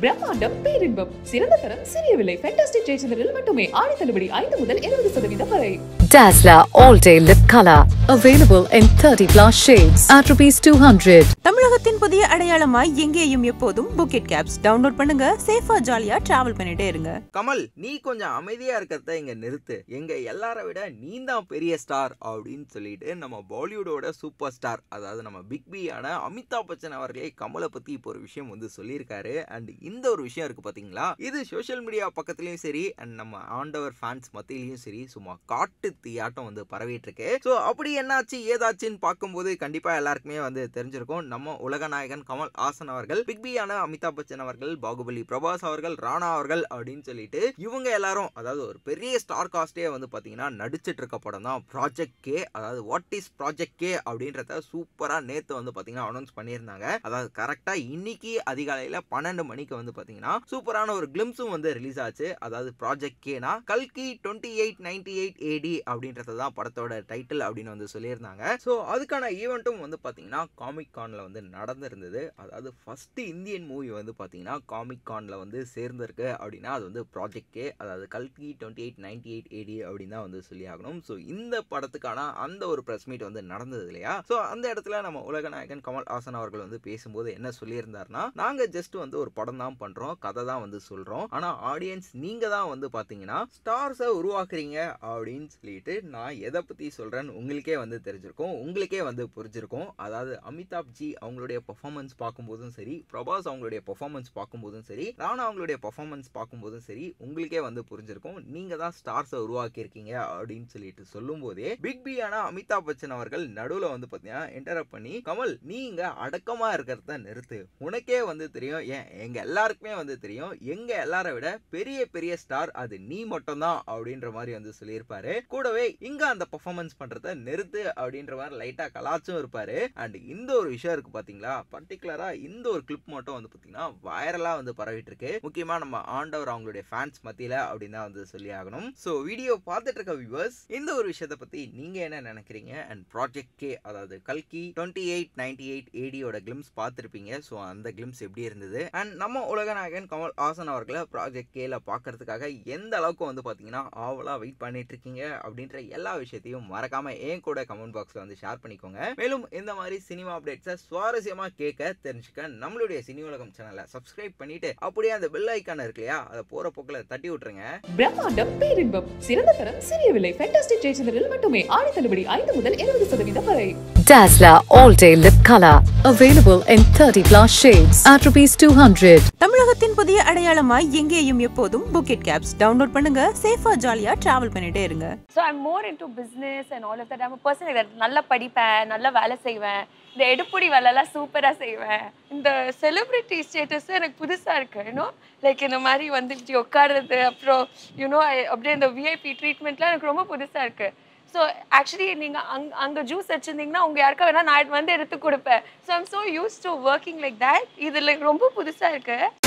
பிரம்மாண்டம் பேரின்பம் சிறந்த தரம் சிறிய விலை ஃபேண்டாஸ்டிக் ஜெயச்சந்திரில் மட்டுமே ஆடி தள்ளுபடி ஐந்து முதல் இருபது சதவீதம் வரை Dazzler All Day Lip Color. Available in 30 plus shades at rupees 200. தமிழகத்தின் புதிய அடையாளமாய் எங்கேயும் எப்போதும் புக்கெட் கேப்ஸ் டவுன்லோட் பண்ணுங்க சேஃபா ஜாலியா டிராவல் பண்ணிட்டே இருங்க கமல் நீ கொஞ்சம் அமைதியா இருக்கிறத இங்க நிறுத்து எங்க எல்லாரை விட நீ தான் பெரிய ஸ்டார் அப்படின்னு சொல்லிட்டு நம்ம பாலிவுட்டோட சூப்பர் ஸ்டார் அதாவது நம்ம பிக் பியான அமிதாப் பச்சன் அவர்களே கமலை பத்தி இப்போ ஒரு விஷயம் வந்து சொல்லியிருக்காரு அண்ட் இந்த ஒரு விஷயம் இருக்கு பாத்தீங்களா இது சோஷியல் மீடியா பக்கத்துலயும் சரி அண்ட் நம்ம ஆண்டவர் ஃபேன்ஸ் மத்தியிலையும் சரி சும்மா காட்டு தீயாட்டம் வந்து பரவிட்டு இருக்கு ஸோ அப்படி என்னாச்சு ஏதாச்சுன்னு பார்க்கும்போது கண்டிப்பா எல்லாருக்குமே வந்து தெரிஞ்சிருக்கும் நம்ம உலகநாயகன் கமல் ஹாசன் அவர்கள் பிக் பியான அமிதாப் பச்சன் அவர்கள் பாகுபலி பிரபாஸ் அவர்கள் ராணா அவர்கள் அப்படின்னு சொல்லிட்டு இவங்க எல்லாரும் அதாவது ஒரு பெரிய ஸ்டார் காஸ்டே வந்து பாத்தீங்கன்னா நடிச்சிட்டு இருக்க படம் தான் ப்ராஜெக்ட் கே அதாவது வாட் இஸ் ப்ராஜெக்ட் கே அப்படின்றத சூப்பரா நேத்து வந்து பாத்தீங்கன்னா அனௌன்ஸ் பண்ணியிருந்தாங்க அதாவது கரெக்டா இன்னைக்கு அதிகாலையில பன்னெண்டு மணிக்கு வந்து பாத்தீங்கன்னா சூப்பரான ஒரு கிளிம்ஸும் வந்து ரிலீஸ் ஆச்சு அதாவது ப்ராஜெக்ட் கேனா கல்கி twenty eight ninety eight AD அப்படின்றது தான் படத்தோட டைட்டில் அப்படின்னு வந்து சொல்லியிருந்தாங்க ஸோ அதுக்கான ஈவெண்ட்டும் வந்து பார்த்தீங்கன்னா காமிக் கான்ல வந்து நடந்திருந்தது அதாவது ஃபர்ஸ்ட் இந்தியன் மூவி வந்து பார்த்தீங்கன்னா காமிக் கான்ல வந்து சேர்ந்திருக்கு அப்படின்னா அது வந்து ப்ராஜெக்ட் கே அதாவது கல்கி twenty eight ninety eight AD அப்படின்னு தான் வந்து சொல்லி ஆகணும் ஸோ இந்த படத்துக்கான அந்த ஒரு ப்ரெஸ் மீட் வந்து நடந்தது இல்லையா ஸோ அந்த இடத்துல நம்ம உலகநாயகன் கமல் ஹாசன் அவர்கள் வந்து பேசும்போது என்ன சொல்லியிருந்தாருன்னா நாங்கள் ஜஸ்ட் வந்து ஒரு படம் தான் பண்ணுறோம் கதை தான் வந்து சொல்கிறோம் ஆனால் ஆடியன்ஸ் நீங்கள் தான் வந்து பார்த்தீங்கன்னா ஸ்டார்ஸை உருவாக்குறீங்க அப்படின்னு சொல்லிட்டு நான் எதை பற்றி சொல்கிறேன்னு உங்களுக்கே வந்து தெரிஞ்சிருக்கும் உங்களுக்கே வந்து புரிஞ்சிருக்கும் அதாவது அமிதாப் ஜி அவங்களுடைய பெர்ஃபார்மன்ஸ் பார்க்கும்போதும் சரி பிரபாஸ் அவங்களுடைய பெர்ஃபார்மன்ஸ் பார்க்கும்போதும் சரி ராணா அவங்களுடைய பெர்ஃபார்மன்ஸ் பார்க்கும்போதும் சரி உங்களுக்கே வந்து புரிஞ்சிருக்கும் நீங்கள் தான் ஸ்டார்ஸை உருவாக்கியிருக்கீங்க அப்படின்னு சொல்லிட்டு சொல்லும்போதே பிக் பியான அமிதாப் பச்சன் அவர்கள் நடுவில் வந்து பார்த்தீங்கன்னா இன்டரப்ட் பண்ணி கமல் நீ இங்கே அடக்கமாக இருக்கிறத நிறுத்து உனக்கே வந்து தெரியும் ஏன் எங்கள் எல்லாருக்குமே வந்து தெரியும் எங்கள் எல்லாரை விட பெரிய பெரிய ஸ்டார் அது நீ மட்டும்தான் அப்படின்ற மாதிரி வந்து சொல்லியிருப்பாரு கூடவே இங்க அந்த பெர்ஃபார்மன்ஸ் பண்றத நிறுத்து அப்படின்ற மாதிரி லைட்டா கலாச்சும் இருப்பாரு அண்ட் இந்த ஒரு விஷயம் இருக்கு பாத்தீங்களா பர்டிகுலரா இந்த ஒரு கிளிப் மட்டும் வந்து பாத்தீங்கன்னா வைரலா வந்து பரவிட்டு இருக்கு முக்கியமா நம்ம ஆண்டவர் அவங்களுடைய ஃபேன்ஸ் மத்தியில அப்படின்னு தான் வந்து சொல்லி ஆகணும் ஸோ வீடியோ பார்த்துட்டு இருக்க வியூவர்ஸ் இந்த ஒரு விஷயத்தை பத்தி நீங்க என்ன நினைக்கிறீங்க அண்ட் ப்ராஜெக்ட் கே அதாவது கல்கி டுவெண்ட்டி எயிட் நைன்டி எயிட் ஏடியோட கிளிம்ஸ் பார்த்துருப்பீங்க ஸோ அந்த கிளிம்ஸ் எப்படி இருந்தது அண்ட் நம்ம உலகநாயகன் கமல் ஹாசன் அவர்களை ப்ராஜெக்ட் கேல பார்க்கறதுக்காக எந்த அளவுக்கு வந்து பாத்தீங்கன்னா ஆவலா வெயிட் பண்ணிட்டு இருக்கீங்க அப்படின்ற எல்லா விஷயத்தையும் மறக்காம என் கூட கமெண்ட் பாக்ஸ்ல வந்து ஷேர் பண்ணிக்கோங்க மேலும் இந்த மாதிரி சினிமா அப்டேட்ஸை சுவாரஸ்யமா கேட்க தெரிஞ்சுக்க நம்மளுடைய சினி உலகம் சேனலை சப்ஸ்கிரைப் பண்ணிட்டு அப்படியே அந்த பெல் ஐக்கான இருக்கு இல்லையா அதை போற போக்கில் தட்டி விட்டுருங்க பிரம்மாண்டம் பேரின்பம் சிறந்த தரம் சிறிய விலை ஃபேண்டாஸ்டிக் ஜெயச்சந்திரில் மட்டுமே ஆடி தள்ளுபடி ஐந்து முதல் இருபது சதவீதம் வரை Dazzler All Day Lip Color. Available in 30 plus shades at rupees 200. தமிழகத்தின் புதிய அடையாளமாய் எங்கேயும் எப்போதும் புக்கெட் கேப்ஸ் டவுன்லோட் பண்ணுங்க சேஃபா ஜாலியா டிராவல் பண்ணிட்டே இருங்க so I'm more in to business and all of that I'm person that நல்லா படிப்பேன் நல்லா வேலை செய்வேன் இந்த எடுப்புடி வேலைலாம் சூப்பராக செய்வேன் இந்த செலிப்ரிட்டி ஸ்டேட்டஸ் எனக்கு புதுசாக இருக்கு யூனோ லைக் இந்த மாதிரி வந்து இப்படி உட்காடுறது அப்புறம் யூனோ அப்படியே இந்த விஐபி ட்ரீட்மெண்ட்லாம் எனக்கு ரொம்ப புதுசாக இருக்கு ஸோ ஆக்சுவலி நீங்கள் அங் அங்கே ஜூஸ் வச்சுருந்தீங்கன்னா உங்கள் யாருக்கா வேணால் நான் வந்து எடுத்து கொடுப்பேன் so I'm so use to working like that இது லைக் ரொம்ப புதுசாக இருக்குது